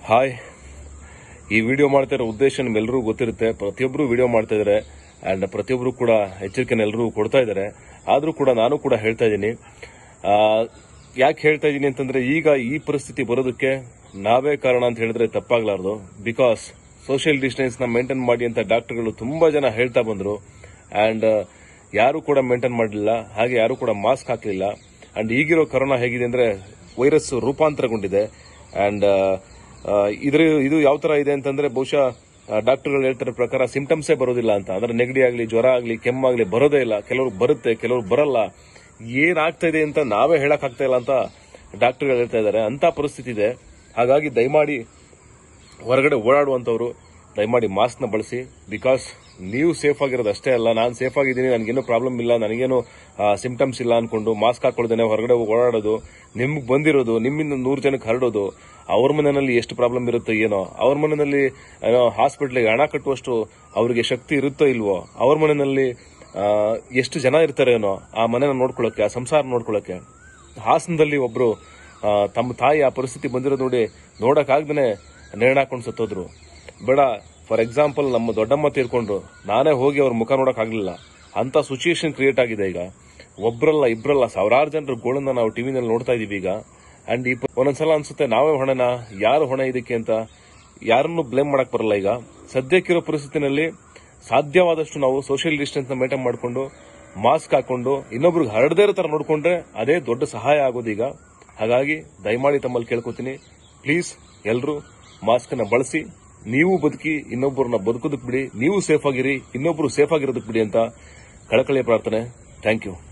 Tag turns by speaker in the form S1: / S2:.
S1: hi ಈ video ಮಾಡ್ತಾ ಇರೋ ಉದ್ದೇಶ ನಿಮ್ಮೆಲ್ಲರಿಗೂ ಗೊತ್ತಿರುತ್ತೆ ಪ್ರತಿಯೊಬ್ಬರು ವಿಡಿಯೋ ಮಾಡ್ತಾ ಇದ್ದಾರೆ ಅಂಡ್ ಪ್ರತಿಯೊಬ್ಬರು ಕೂಡ ಎಚ್ಚರಿಕೆನ ಎಲ್ಲರೂ ಕೊಡ್ತಾ ಇದ್ದಾರೆ ಆದ್ರೂ ಕೂಡ ನಾನು ಕೂಡ ಹೇಳ್ತಾ ಇದ್ದೀನಿ ಯಾಕೆ ಹೇಳ್ತಾ ಇದ್ದೀನಿ ಅಂತಂದ್ರೆ ಈಗ ಈ ಪರಿಸ್ಥಿತಿ ಬರೋದಕ್ಕೆ ನಾವೇ ಕಾರಣ ಅಂತ ಹೇಳಿದ್ರೆ ತಪ್ಪಾಗ್ಲಾರ್ದು ಬಿಕಾಸ್ ಸೋಷಿಯಲ್ ಡಿಸ್ಟೆನ್ಸ್ ನ ಮೇಂಟೈನ್ ಮಾಡಿ ಅಂತ ಡಾಕ್ಟರ್ಗಳು ತುಂಬಾ ಜನ ಹೇಳ್ತಾ ಬಂದ್ರು ಅಂಡ್ ಯಾರು ಕೂಡ ಮೇಂಟೈನ್ ಮಾಡಲಿಲ್ಲ ಹಾಗೆ ಯಾರು ಕೂಡ ಮಾಸ್ಕ್ ಹಾಕಲಿಲ್ಲ ಅಂಡ್ ಈಗಿರೋ ಕರೋನಾ ಹೇಗಿದೆ ಅಂದ್ರೆ ವೈರಸ್ ರೂಪಾಂತರಗೊಂಡಿದೆ ಅಂಡ್ ಇದ್ರ ಇದು ಯಾವ ತರ ಇದೆ ಅಂತಂದ್ರೆ ಬಹುಶಃ ಡಾಕ್ಟರ್ಗಳು ಹೇಳ್ತಾರೆ ಪ್ರಕಾರ ಸಿಂಪ್ಟಮ್ಸೇ ಬರೋದಿಲ್ಲ ಅಂತ ಅಂದ್ರೆ ನೆಗಡಿ ಆಗಲಿ ಜ್ವರ ಆಗಲಿ ಕೆಮ್ಮಾಗ್ಲಿ ಬರೋದೇ ಇಲ್ಲ ಕೆಲವರು ಬರುತ್ತೆ ಕೆಲವರು ಬರಲ್ಲ ಏನಾಗ್ತಾ ಇದೆ ಅಂತ ನಾವೇ ಹೇಳಕ್ ಆಗ್ತಾ ಇಲ್ಲ ಅಂತ ಡಾಕ್ಟರ್ಗಳು ಹೇಳ್ತಾ ಇದ್ದಾರೆ ಅಂತ ಪರಿಸ್ಥಿತಿ ಇದೆ ಹಾಗಾಗಿ ದಯಮಾಡಿ ಹೊರಗಡೆ ಓಡಾಡುವಂತವ್ರು ದಯಮಾಡಿ ಮಾಸ್ಕ್ ನ ಬಳಸಿ ಬಿಕಾಸ್ ನೀವು ಸೇಫ್ ಆಗಿರೋದು ಅಷ್ಟೇ ಅಲ್ಲ ನಾನು ಸೇಫ್ ಆಗಿದ್ದೀನಿ ನನಗೇನು ಪ್ರಾಬ್ಲಮ್ ಇಲ್ಲ ನನಗೇನು ಸಿಂಪ್ಟಮ್ಸ್ ಇಲ್ಲ ಅನ್ಕೊಂಡು ಮಾಸ್ಕ್ ಹಾಕೊಳ್ದೇನೆ ಹೊರಗಡೆ ಹೋಗಿ ಓಡಾಡೋದು ನಿಮ್ಗೆ ಬಂದಿರೋದು ನಿಮ್ಮಿಂದ ನೂರು ಜನಕ್ಕೆ ಹರಡೋದು ಅವ್ರ ಮನೆಯಲ್ಲಿ ಎಷ್ಟು ಪ್ರಾಬ್ಲಮ್ ಇರುತ್ತೋ ಏನೋ ಅವ್ರ ಮನೆಯಲ್ಲಿ ಹಾಸ್ಪಿಟ್ಲಿಗೆ ಹಣ ಕಟ್ಟುವಷ್ಟು ಅವ್ರಿಗೆ ಶಕ್ತಿ ಇರುತ್ತೋ ಇಲ್ವೋ ಅವ್ರ ಮನೆಯಲ್ಲಿ ಆ, ಎಷ್ಟು ಜನ ಇರ್ತಾರೇನೋ ಆ ಮನೆನ ನೋಡ್ಕೊಳ್ಳೋಕೆ ಆ ಸಂಸಾರ ನೋಡ್ಕೊಳ್ಳೋಕೆ ಹಾಸನದಲ್ಲಿ ಒಬ್ರು ಆ, ತಮ್ಮ ತಾಯಿ ಆ ಪರಿಸ್ಥಿತಿ ಬಂದಿರೋದು ನೋಡಿ ನೋಡಕ್ಕಾಗ್ದೇನೆ ನೇಣ ಹಾಕೊಂಡು ಸತ್ತೋದ್ರು ಬೇಡ ಫಾರ್ ಎಕ್ಸಾಂಪಲ್ ನಮ್ಮ ದೊಡ್ಡಮ್ಮ ತೀರ್ಕೊಂಡ್ರು ನಾನೇ ಹೋಗಿ ಅವ್ರ ಮುಖ ನೋಡಕ್ ಆಗ್ಲಿಲ್ಲ ಅಂತ ಸಿಚುಯೇಷನ್ ಕ್ರಿಯೇಟ್ ಆಗಿದೆ ಈಗ ಒಬ್ರಲ್ಲ ಇಬ್ರಲ್ಲ ಸಾವಿರಾರು ಜನರ ಗೋಳನ್ನ ನಾವು ಟಿವಿನಲ್ಲಿ ನೋಡ್ತಾ ಇದೀವಿ ಈಗ ಅಂಡ್ ಈ ಪ- ಒಂದೊಂದ್ಸಲ ಅನ್ಸುತ್ತೆ ನಾವೇ ಹೊಣೆನಾ ಯಾರು ಹೊಣೆ ಇದಕ್ಕೆ ಅಂತ ಯಾರನ್ನು ಬ್ಲೇಮ್ ಮಾಡಕ್ ಬರಲ್ಲ ಈಗ ಸದ್ಯಕ್ಕಿರೋ ಪರಿಸ್ಥಿತಿನಲ್ಲಿ ಸಾಧ್ಯವಾದಷ್ಟು ನಾವು ಸೋಷಿಯಲ್ ಡಿಸ್ಟೆನ್ಸ್ ನ ಮೇಂಟೈನ್ ಮಾಡಿಕೊಂಡು ಮಾಸ್ಕ್ ಹಾಕೊಂಡು ಇನ್ನೊಬ್ರಿಗೆ ಹರಡದೇ ಇರೋ ತರ ನೋಡ್ಕೊಂಡ್ರೆ ಅದೇ ದೊಡ್ಡ ಸಹಾಯ ಆಗೋದು ಈಗ ಹಾಗಾಗಿ ದಯಮಾಡಿ ತಮ್ಮಲ್ಲಿ ಕೇಳ್ಕೊತೀನಿ ಪ್ಲೀಸ್ ಎಲ್ಲರೂ ಮಾಸ್ಕ್ ನ ಬಳಸಿ ನೀವು ಬದುಕಿ ಇನ್ನೊಬ್ಬರನ್ನ ಬದುಕೋದಕ್ ಬಿಡಿ ನೀವು ಸೇಫ್ ಆಗಿರಿ ಇನ್ನೊಬ್ರು ಸೇಫ್ ಆಗಿರೋದಕ್ ಬಿಡಿ ಅಂತ ಕಳಕಳಿಯ ಪ್ರಾರ್ಥನೆ ಥ್ಯಾಂಕ್ ಯು